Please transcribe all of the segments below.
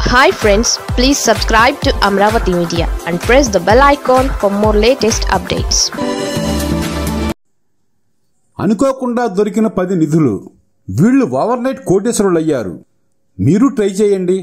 hi friends please subscribe to Amaravati media and press the bell icon for more latest updates అనుకోకుండా దొరికిన పది నిధులు వీళ్ళు ఓవర్ నైట్ కోటేశ్వరులు అయ్యారు మీరు ట్రై చేయండి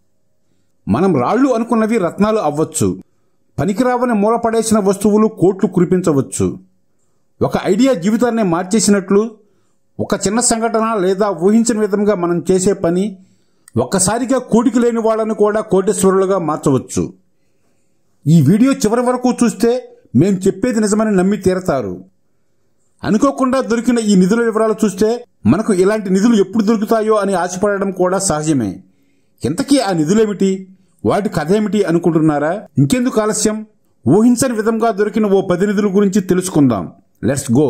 మనం రాళ్ళు అనుకున్నవి రత్నాలు అవ్వచ్చు పనికిరావని మూలపడేసిన వస్తువులు కోట్లు కురిపించవచ్చు ఒక ఐడియా జీవితాన్ని మార్చేసినట్లు ఒక చిన్న సంఘటన లేదా ఊహించిన విధంగా మనం చేసే పని ఒక్కసారిగా కోటికి లేని వాళ్ళని కూడా కోటేశ్వరులుగా మార్చవచ్చు ఈ వీడియో చివరి వరకు చూస్తే మేం చెప్పేది నిజమని నమ్మి తీరతారు అనుకోకుండా దొరికిన ఈ నిధుల వివరాలు చూస్తే మనకు ఇలాంటి నిధులు ఎప్పుడు దొరుకుతాయో అని ఆశపడడం కూడా సహజమే ఇంతకీ ఆ నిధులేమిటి వాటి కథ ఏమిటి అనుకుంటున్నారా ఇంకెందుకు ఆలస్యం ఊహించని విధంగా దొరికిన ఓ పది నిధుల గురించి తెలుసుకుందాం let's go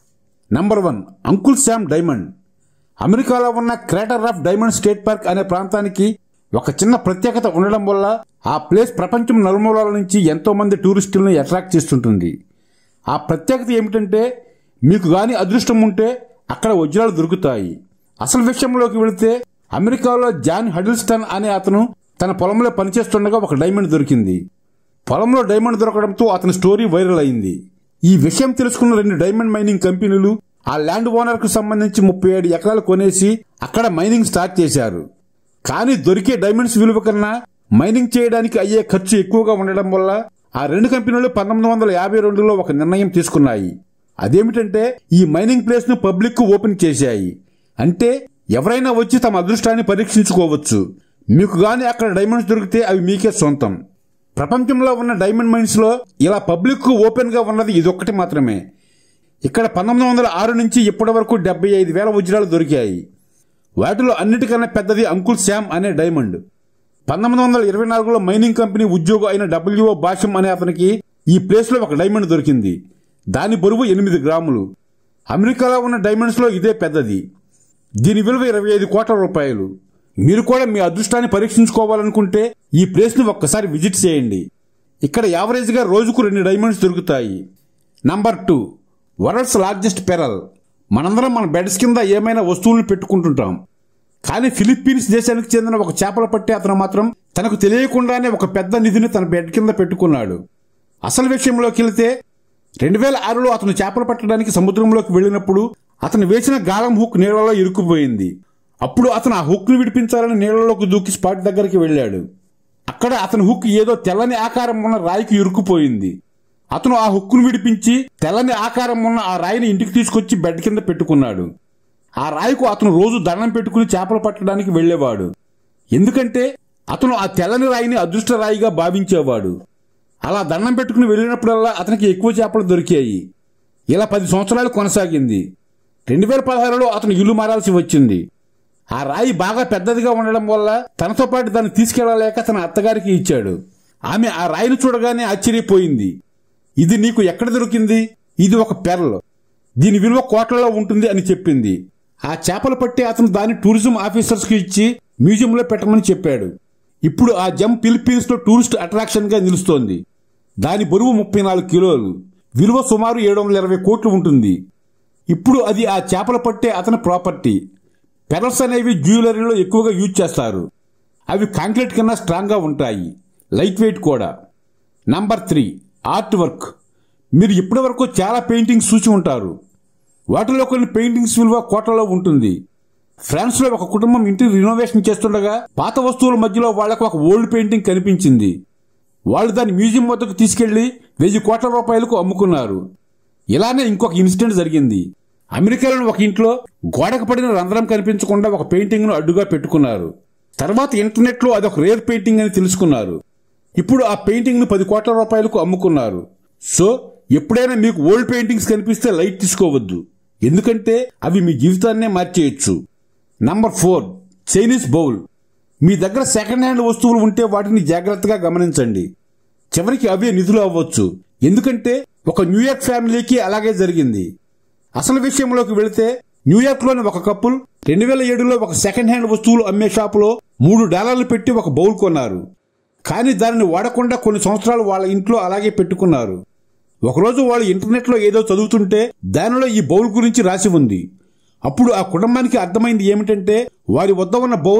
number one uncle Sam diamond అమెరికాలో ఉన్న crater of diamond state park అనే ప్రాంతానికి ఒక చిన్న ప్రత్యేకత ఉండడం వల్ల ఆ ప్లేస్ ప్రపంచం నలుమూలల నుంచి ఎంతో మంది టూరిస్టులను అట్రాక్ట్ చేస్తుంటుంది ఆ ప్రత్యేకత ఏమిటంటే మీకు గాని అదృష్టం ఉంటే అక్కడ వజ్రాలు దొరుకుతాయి అసలు విషయంలోకి వెళితే అమెరికాలో జాన్ హడిల్స్టన్ అనే అతను తన పొలంలో పనిచేస్తుండగా ఒక డైమండ్ దొరికింది పొలంలో డైమండ్ దొరకడంతో అతని స్టోరీ వైరల్ అయింది ఈ విషయం తెలుసుకున్న రెండు డైమండ్ మైనింగ్ కంపెనీలు ఆ ల్యాండ్ ఓనర్ కు సంబంధించి ముప్పై ఏడు ఎకరాలు కొనేసి అక్కడ మైనింగ్ స్టార్ట్ చేశారు కానీ దొరికే డైమండ్స్ విలువ కన్నా మైనింగ్ చేయడానికి అయ్యే ఖర్చు ఎక్కువగా ఉండడం వల్ల ఆ రెండు కంపెనీలు పంతొమ్మిది వందల యాభై రెండులో ఒక నిర్ణయం తీసుకున్నాయి అదేమిటంటే ఈ మైనింగ్ ప్లేస్ ను పబ్లిక్ కు ఓపెన్ చేశాయి అంటే ఎవరైనా వచ్చి తమ అదృష్టాన్ని పరీక్షించుకోవచ్చు మీకు గాని అక్కడ డైమండ్స్ దొరికితే అవి మీకే సొంతం ప్రపంచంలో ఉన్న డైమండ్ మైన్స్ లో ఇలా పబ్లిక్ కు ఓపెన్ గా ఉన్నది ఇదొక్కటి మాత్రమే ఇక్కడ పంతొమ్మిది వందల ఆరు నుంచి ఇప్పటి వరకు డెబ్బై ఐదు వేల వజ్రాలు దొరికాయి వాటిలో అన్నిటికన్నా పెద్దది అంకుల్ శామ్ అనే డైమండ్ పంతొమ్మిది వందల ఇరవై నాలుగులో మైనింగ్ కంపెనీ ఉద్యోగం అయిన డబ్ల్యూఓ భాష్యం అనే అతనికి ఈ ప్లేస్లో ఒక డైమండ్ దొరికింది దాని బరువు ఎనిమిది గ్రాములు అమెరికాలో ఉన్న డైమండ్స్లో ఇదే పెద్దది దీని విలువ ఇరవై ఐదు కోట్ల రూపాయలు మీరు కూడా మీ అదృష్టాన్ని పరీక్షించుకోవాలనుకుంటే ఈ ప్లేస్ని ఒక్కసారి విజిట్ చేయండి ఇక్కడ యావరేజ్గా రోజుకు రెండు డైమండ్స్ దొరుకుతాయి number two world's largest pearl మనందరం మన బెడ్స్ కింద ఏమైనా వస్తువులను పెట్టుకుంటుంటాం కానీ ఫిలిప్పీన్స్ దేశానికి చెందిన ఒక చేపల పట్టే అతను మాత్రం తనకు తెలియకుండానే ఒక పెద్ద నిధిని తన బెడ్ కింద పెట్టుకున్నాడు అసలు విషయంలోకి వెళితే రెండు వేల ఆరులో అతను చేపలు పట్టడానికి సముద్రంలోకి వెళ్ళినప్పుడు అతను వేసిన గాలం హుక్ నీళ్లలో ఇరుక్కుపోయింది అప్పుడు అతను ఆ హుక్ను విడిపించాలని నీళ్లలోకి దూకి స్పాట్ దగ్గరికి వెళ్ళాడు అక్కడ అతని హుక్ ఏదో తెల్లని ఆకారం ఉన్న రాయికి ఇరుక్కుపోయింది అతను ఆ హుక్కును విడిపించి తెల్లని ఆకారం ఉన్న ఆ రాయిని ఇంటికి తీసుకొచ్చి బెడ్ కింద పెట్టుకున్నాడు ఆ రాయికు అతను రోజు దండం పెట్టుకుని చేపలు పట్టడానికి వెళ్ళేవాడు ఎందుకంటే అతను ఆ తెల్లని రాయిని అదృష్ట రాయిగా భావించేవాడు అలా దండం పెట్టుకుని వెళ్ళినప్పుడల్లా అతనికి ఎక్కువ చేపలు దొరికాయి ఇలా పది సంవత్సరాలు కొనసాగింది రెండు వేల పదహారులో అతను ఇల్లు మారాల్సి వచ్చింది ఆ రాయి బాగా పెద్దదిగా ఉండడం వల్ల తనతో పాటు దాన్ని తీసుకెళ్లలేక తన అత్తగారికి ఇచ్చాడు ఆమె ఆ రాయిని చూడగానే ఆశ్చర్యపోయింది ఇది నీకు ఎక్కడ దొరికింది ఇది ఒక పెరల్ దీని విలువ కోట్లలో ఉంటుంది అని చెప్పింది ఆ చేపలు పట్టి అతను దాన్ని టూరిజం ఆఫీసర్స్ కి ఇచ్చి మ్యూజియంలో పెట్టమని చెప్పాడు ఇప్పుడు ఆ జమ్ ఫిలిప్పీన్స్ లో టూరిస్ట్ అట్రాక్షన్ గా నిలుస్తోంది దాని బరువు ముప్పై నాలుగు కిలోలు విలువ సుమారు ఏడు వందల ఇరవై కోట్లు ఉంటుంది ఇప్పుడు అది ఆ చేపలు పట్టే అతని ప్రాపర్టీ పెరల్స్ అనేవి జ్యువెలరీలో ఎక్కువగా యూజ్ చేస్తారు అవి కాంక్రీట్ కన్నా స్ట్రాంగ్గా ఉంటాయి లైట్ వెయిట్ కూడా నంబర్ త్రీ ఆర్ట్ వర్క్ మీరు ఇప్పటి వరకు చాలా పెయింటింగ్స్ చూసి ఉంటారు వాటిలో కొన్ని పెయింటింగ్స్ విలువ కోట్లలో ఉంటుంది ఫ్రాన్స్ లో ఒక కుటుంబం ఇంటి రినోవేషన్ చేస్తుండగా పాత వస్తువుల మధ్యలో వాళ్లకు ఒక ఓల్డ్ పెయింటింగ్ కనిపించింది వాళ్ళు దాన్ని మ్యూజియం వద్దకు తీసుకెళ్లి వెయ్యి కోట్ల రూపాయలకు అమ్ముకున్నారు ఇలానే ఇంకొక ఇన్సిడెంట్ జరిగింది అమెరికాలోని ఒక ఇంట్లో గోడకు పడిన రంధ్రం కనిపించకుండా ఒక పెయింటింగ్ ను అడ్డుగా పెట్టుకున్నారు తర్వాత ఇంటర్నెట్ లో అదొక రేర్ పెయింటింగ్ అని తెలుసుకున్నారు ఇప్పుడు ఆ పెయింటింగ్ ను పది కోట్ల రూపాయలకు అమ్ముకున్నారు సో ఎప్పుడైనా మీకు ఓల్డ్ పెయింటింగ్స్ కనిపిస్తే లైట్ తీసుకోవద్దు ఎందుకంటే అవి మీ జీవితాన్నే మార్చేయచ్చు నంబర్ ఫోర్ చైనీస్ బౌల్ మీ దగ్గర సెకండ్ హ్యాండ్ వస్తువులు ఉంటే వాటిని జాగ్రత్తగా గమనించండి చివరికి అవే నిధులు అవ్వచ్చు ఎందుకంటే ఒక న్యూయార్క్ ఫ్యామిలీకి అలాగే జరిగింది అసలు విషయంలోకి వెళితే న్యూయార్క్ లోని ఒక కపుల్ రెండు వేల ఏడులో ఒక సెకండ్ హ్యాండ్ వస్తువులు అమ్మే షాపులో మూడు డాలర్లు పెట్టి ఒక బౌల్ కొన్నారు కానీ దానిని వాడకుండా కొన్ని సంవత్సరాలు వాళ్ళ ఇంట్లో అలాగే పెట్టుకున్నారు ఒకరోజు వాళ్ళు ఇంటర్నెట్లో ఏదో చదువుతుంటే దానిలో ఈ బౌల్ గురించి రాసి ఉంది అప్పుడు ఆ కుటుంబానికి అర్థమైంది ఏమిటంటే వారి వద్ద ఉన్న బౌల్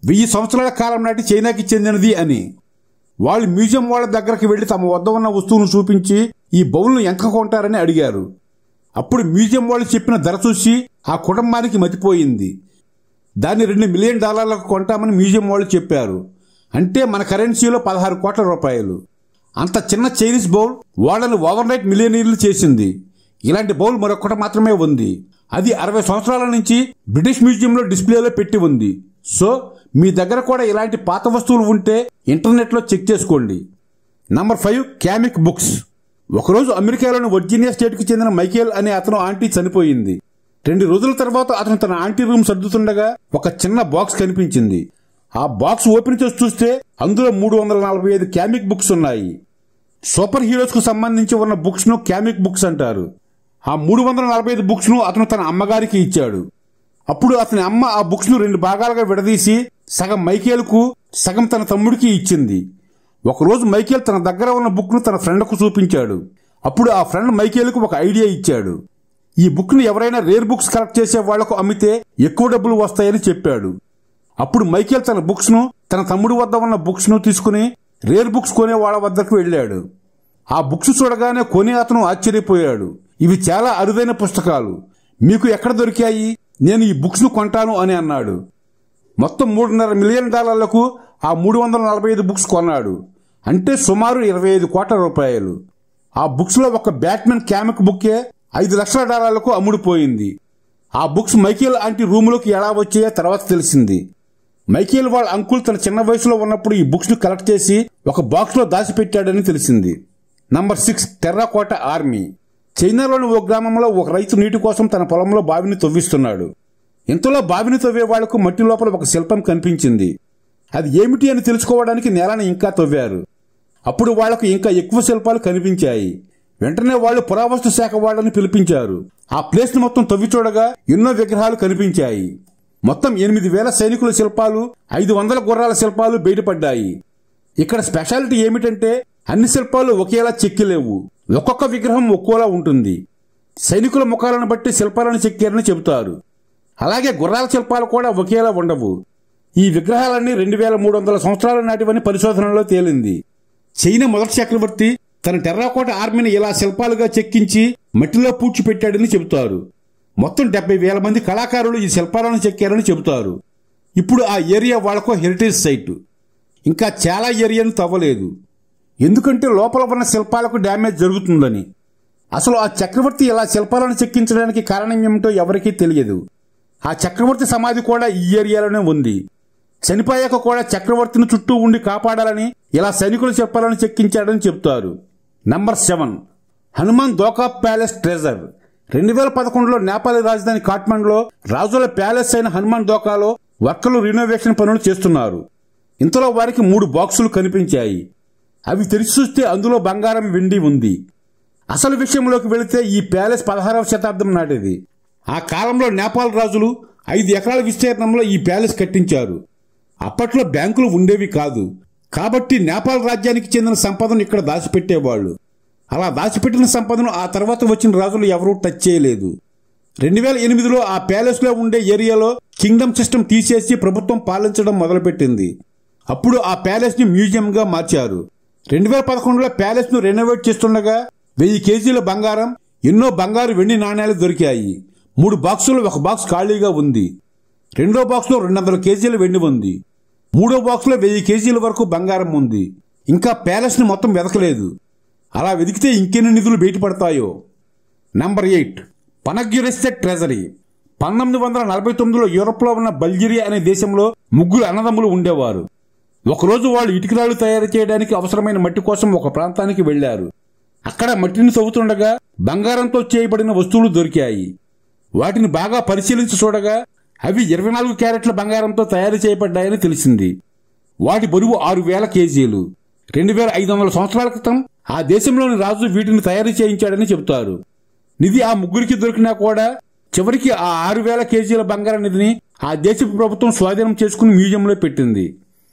వెయ్యి సంవత్సరాల కాలం నాటి చైనాకి చెందినది అని వాళ్ళు మ్యూజియం వాళ్ళ దగ్గరకు వెళ్లి తమ వద్ద ఉన్న వస్తువును చూపించి ఈ బౌల్ను ఎంత కొంటారని అడిగారు అప్పుడు మ్యూజియం వాళ్ళు చెప్పిన ధర చూసి ఆ కుటుంబానికి మతిపోయింది దాన్ని రెండు మిలియన్ డాలర్లకు కొంటామని మ్యూజియం వాళ్ళు చెప్పారు అంటే మన కరెన్సీలో పదహారు కోట్ల రూపాయలు అంత చిన్న చైనీస్ బౌల్ వాళ్ళని ఓవర్ నైట్ మిలియనీర్లు చేసింది ఇలాంటి బౌల్ మరొకటి మాత్రమే ఉంది అది అరవై సంవత్సరాల నుంచి బ్రిటిష్ మ్యూజియంలో డిస్ప్లేలో పెట్టి ఉంది సో మీ దగ్గర కూడా ఇలాంటి పాత వస్తువులు ఉంటే ఇంటర్నెట్లో చెక్ చేసుకోండి నంబర్ ఫైవ్ క్యామిక్ బుక్స్ ఒకరోజు అమెరికాలోని వర్జీనియా స్టేట్కి చెందిన మైకేల్ అనే అతను ఆంటీ చనిపోయింది రెండు రోజుల తర్వాత అతను తన ఆంటీ రూమ్ సర్దుతుండగా ఒక చిన్న బాక్స్ కనిపించింది ఆ బాక్స్ ఓపెన్ చేసి చూస్తే అందులో మూడు వందల నలభై ఐదు క్యామిక్ బుక్స్ ఉన్నాయి సూపర్ హీరోస్ కు సంబంధించి ఉన్న బుక్స్ ను క్యామిక్ బుక్స్ అంటారు ఆ మూడు వందల నలభై ఐదు బుక్స్ ను అతను తన అమ్మగారికి ఇచ్చాడు అప్పుడు అతని అమ్మ ఆ బుక్స్ ను రెండు భాగాలుగా విడదీసి సగం మైకేల్కు సగం తన తమ్ముడికి ఇచ్చింది ఒకరోజు మైకేల్ తన దగ్గర ఉన్న బుక్ ను తన ఫ్రెండ్కు చూపించాడు అప్పుడు ఆ ఫ్రెండ్ మైకేల్కు ఒక ఐడియా ఇచ్చాడు ఈ బుక్ ను ఎవరైనా రేర్ బుక్స్ కలెక్ట్ చేసే వాళ్లకు అమ్మితే ఎక్కువ డబ్బులు వస్తాయని చెప్పాడు అప్పుడు మైకేల్ తన బుక్స్ ను తన తమ్ముడి వద్ద ఉన్న బుక్స్ ను తీసుకుని రేర్ బుక్స్ కొనే వాళ్ళ వద్దకు వెళ్ళాడు ఆ బుక్స్ చూడగానే కొనే అతను ఆశ్చర్యపోయాడు ఇవి చాలా అరుదైన పుస్తకాలు మీకు ఎక్కడ దొరికాయి నేను ఈ బుక్స్ ను కొంటాను అని అన్నాడు మొత్తం మూడున్నర మిలియన్ డాలర్లకు ఆ మూడు వందల నలభై ఐదు బుక్స్ కొన్నాడు అంటే సుమారు ఇరవై ఐదు కోట్ల రూపాయలు ఆ బుక్స్ లో ఒక బ్యాట్మెన్ క్యామిక్ బుక్కే ఐదు లక్షల డాలర్లకు అమ్ముడుపోయింది ఆ బుక్స్ మైకేల్ ఆంటీ రూములోకి ఎలా వచ్చాయో తర్వాత తెలిసింది మైకేల్ వాళ్ళ అంకుల్ తన చిన్న వయసులో ఉన్నప్పుడు ఈ బుక్స్ ను కలెక్ట్ చేసి ఒక బాక్స్ లో దాచిపెట్టాడని తెలిసింది నంబర్ సిక్స్ టెర్రాకోట ఆర్మీ చైనాలోని ఓ గ్రామంలో ఒక రైతు నీటి కోసం తన పొలంలో బావిని తవ్విస్తున్నాడు ఇంతలో బావిని తవ్వే వాళ్లకు మట్టి లోపల ఒక శిల్పం కనిపించింది అది ఏమిటి అని తెలుసుకోవడానికి నేలను ఇంకా తవ్వారు అప్పుడు వాళ్లకు ఇంకా ఎక్కువ శిల్పాలు కనిపించాయి వెంటనే వాళ్ళు పురావస్తు శాఖ వాళ్ళని పిలిపించారు ఆ ప్లేస్ ని మొత్తం తవ్వి చూడగా ఎన్నో విగ్రహాలు కనిపించాయి మొత్తం ఎనిమిది వేల సైనికుల శిల్పాలు ఐదు వందల గుర్రాల శిల్పాలు బయటపడ్డాయి ఇక్కడ స్పెషాలిటీ ఏమిటంటే అన్ని శిల్పాలు ఒకేలా చెక్కిలేవు ఒక్కొక్క విగ్రహం ఒక్కోలా ఉంటుంది సైనికుల ముఖాలను బట్టి శిల్పాలను చెక్కారని చెబుతారు అలాగే గుర్రాల శిల్పాలు కూడా ఒకేలా ఉండవు ఈ విగ్రహాలన్నీ రెండు వేల మూడు వందల సంవత్సరాల నాటివని పరిశోధనలో తేలింది చైనా మొదటి చక్రవర్తి తన టెర్రాకోట ఆర్మీని ఇలా శిల్పాలుగా చెక్కించి మట్టిలో పూడ్చిపెట్టాడని చెబుతారు మొత్తం డెబ్బై వేల మంది కళాకారులు ఈ శిల్పాలను చెక్కారని చెబుతారు ఇప్పుడు ఆ ఏరియా వాళ్లకు హెరిటేజ్ సైట్ ఇంకా చాలా ఏరియాను తవ్వలేదు ఎందుకంటే లోపల ఉన్న శిల్పాలకు డ్యామేజ్ జరుగుతుందని అసలు ఆ చక్రవర్తి ఇలా శిల్పాలను చెక్కించడానికి కారణం ఏమిటో ఎవరికీ తెలియదు ఆ చక్రవర్తి సమాధి కూడా ఈ ఏరియాలోనే ఉంది చనిపోయాక కూడా చక్రవర్తిని చుట్టూ ఉండి కాపాడాలని ఇలా సైనికుల శిల్పాలను చెక్కించాడని చెప్తారు number seven Hanuman Dhoka palace treasure రెండు వేల పదకొండులో నేపాల్ రాజధాని కాఠ్మండ్లో రాజుల ప్యాలెస్ అయిన హనుమాన్ దోకాలో వర్కర్లు రినోవేషన్ పనులు చేస్తున్నారు ఇంతలో వారికి మూడు బాక్సులు కనిపించాయి అవి తెరిచి చూస్తే అందులో బంగారం వెండి ఉంది అసలు విషయంలోకి వెళితే ఈ ప్యాలెస్ పదహారవ శతాబ్దం నాటిది ఆ కాలంలో నేపాల్ రాజులు ఐదు ఎకరాల విస్తీర్ణంలో ఈ ప్యాలెస్ కట్టించారు అప్పట్లో బ్యాంకులు ఉండేవి కాదు కాబట్టి నేపాల్ రాజ్యానికి చెందిన సంపదను ఇక్కడ దాచిపెట్టేవాళ్లు అలా దాచిపెట్టిన సంపదను ఆ తర్వాత వచ్చిన రాజులు ఎవరూ టచ్ చేయలేదు రెండు వేల ఎనిమిదిలో ఆ ప్యాలెస్లో ఉండే ఏరియాలో కింగ్డమ్ సిస్టమ్ తీసేసి ప్రభుత్వం పాలించడం మొదలుపెట్టింది అప్పుడు ఆ ప్యాలెస్ ని మ్యూజియంగా మార్చారు రెండు వేల పదకొండులో ప్యాలెస్ ను రెనోవేట్ చేస్తుండగా వెయ్యి కేజీల బంగారం ఎన్నో బంగారు వెండి నాణేలు దొరికాయి మూడు బాక్సులు ఒక బాక్స్ ఖాళీగా ఉంది రెండో బాక్స్లో రెండు వందల కేజీల వెండి ఉంది మూడో బాక్స్లో వెయ్యి కేజీల వరకు బంగారం ఉంది ఇంకా ప్యాలెస్ ని మొత్తం వెతకలేదు అలా వెతికితే ఇంకెన్ని నిధులు బయటపడతాయో నంబర్ ఎయిట్ పనగ్యురెస్టెడ్ ట్రెజరీ పంతొమ్మిది వందల నలభై తొమ్మిదిలో యూరోప్లో ఉన్న బల్గేరియా అనే దేశంలో ముగ్గురు అన్నదమ్ములు ఉండేవారు ఒకరోజు వాళ్ళు ఇటుకరాళ్లు తయారు చేయడానికి అవసరమైన మట్టి కోసం ఒక ప్రాంతానికి వెళ్లారు అక్కడ మట్టిని తవ్వుతుండగా బంగారంతో చేయబడిన వస్తువులు దొరికాయి వాటిని బాగా పరిశీలించి చూడగా అవి ఇరవై నాలుగు క్యారెట్ల బంగారంతో తయారు చేయబడ్డాయని తెలిసింది వాటి బరువు ఆరు వేల కేజీలు రెండు వేల ఐదు వందల సంవత్సరాల క్రితం ఆ దేశంలోని రాజు వీటిని తయారు చేయించాడని చెబుతారు నిధి ఆ ముగ్గురికి దొరికినా కూడా చివరికి ఆ ఆరు వేల కేజీల బంగారం నిధిని ఆ దేశపు ప్రభుత్వం స్వాధీనం చేసుకుని మ్యూజియంలో పెట్టింది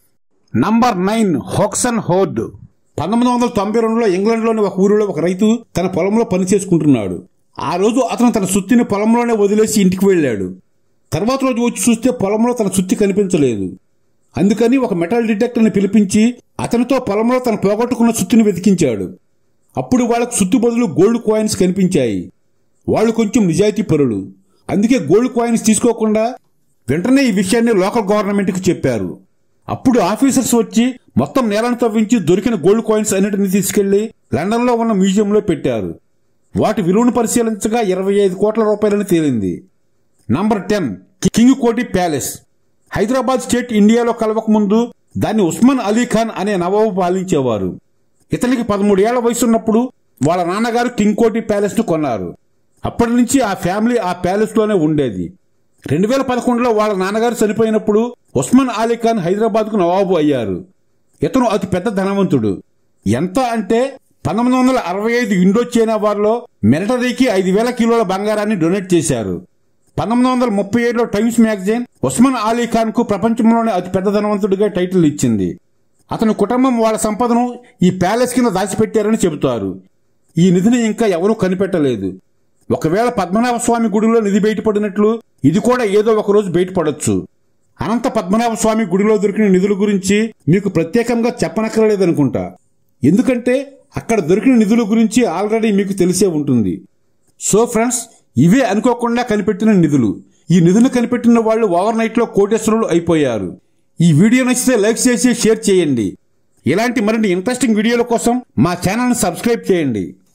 నంబర్ నైన్ హోక్సన్ హోర్డ్ పంతొమ్మిది వందల తొంభై రెండులో ఇంగ్లాండ్లోని ఒక ఊరిలో ఒక రైతు తన పొలంలో పని చేసుకుంటున్నాడు ఆ రోజు అతను తన సుత్తిని పొలంలోనే వదిలేసి ఇంటికి వెళ్ళాడు తర్వాత రోజు వచ్చి చూస్తే పొలంలో తన సుత్తి కనిపించలేదు అందుకని ఒక మెటల్ డిటెక్టర్ని పిలిపించి అతనితో పొలంలో తను పోగొట్టుకున్న సుత్తుని వెతికించాడు అప్పుడు వాళ్ళకు సుత్తు బదులు గోల్డ్ కాయిన్స్ కనిపించాయి వాళ్ళు కొంచెం నిజాయితీ పరులు అందుకే గోల్డ్ కాయిన్స్ తీసుకోకుండా వెంటనే ఈ విషయాన్ని లోకల్ గవర్నమెంట్కి చెప్పారు అప్పుడు ఆఫీసర్స్ వచ్చి మొత్తం నేలను తవ్వించి దొరికిన గోల్డ్ కాయిన్స్ అన్నిటిని తీసుకెళ్లి లండన్లో ఉన్న మ్యూజియంలో పెట్టారు వాటి విలువను పరిశీలించగా ఇరవై ఐదు కోట్ల రూపాయలని తేలింది number ten king Koti palace Hyderabad state ఇండియాలో కలవక ముందు దాన్ని ఉస్మాన్ అలీ ఖాన్ అనే నవాబు పాలించేవారు ఇతనికి పదమూడేళ్ల వయసున్నప్పుడు వాళ్ళ నాన్నగారు కింగ్ కోటి ప్యాలెస్ ను కొన్నారు అప్పటి నుంచి ఆ ఫ్యామిలీ ఆ ప్యాలెస్ లోనే ఉండేది రెండు వేల పదకొండులో వాళ్ళ నాన్నగారు చనిపోయినప్పుడు ఉస్మాన్ అలీ ఖాన్ హైదరాబాద్ కు నవాబు అయ్యారు ఇతను అతి పెద్ద ధనవంతుడు ఎంత అంటే పంతొమ్మిది వందల అరవై ఐదు ఇండో చైనా వార్లో మిలిటరీకి ఐదు వేల కిలోల బంగారాన్ని డొనేట్ చేశారు పంతొమ్మిది వందల ముప్పై ఏడులో టైమ్స్ మ్యాగజైన్ ఉస్మాన్ అలీ ఖాన్ కు ప్రపంచంలోనే అతి పెద్ద ధనవంతుడిగా టైటిల్ ఇచ్చింది అతని కుటుంబం వాళ్ళ సంపదను ఈ ప్యాలెస్ కింద దాచిపెట్టారని చెబుతారు ఈ నిధిని ఇంకా ఎవరూ కనిపెట్టలేదు ఒకవేళ పద్మనాభ స్వామి గుడిలో నిధి బయటపడినట్లు ఇది కూడా ఏదో ఒక రోజు బయటపడొచ్చు అనంత పద్మనాభ స్వామి గుడిలో దొరికిన నిధుల గురించి మీకు ప్రత్యేకంగా చెప్పనక్కర్లేదనుకుంటా ఎందుకంటే అక్కడ దొరికిన నిధుల గురించి ఆల్రెడీ మీకు తెలిసే ఉంటుంది సో ఫ్రెండ్స్ ఇవే అనుకోకుండా కనిపెట్టిన నిధులు ఈ నిధులు కనిపెట్టిన వాళ్ళు ఓవర్ నైట్ లో కోటేశ్వరులు అయిపోయారు ఈ వీడియో నచ్చితే లైక్ చేసి షేర్ చేయండి ఇలాంటి మరిన్ని ఇంట్రెస్టింగ్ వీడియోల కోసం మా ఛానల్ని సబ్స్క్రైబ్ చేయండి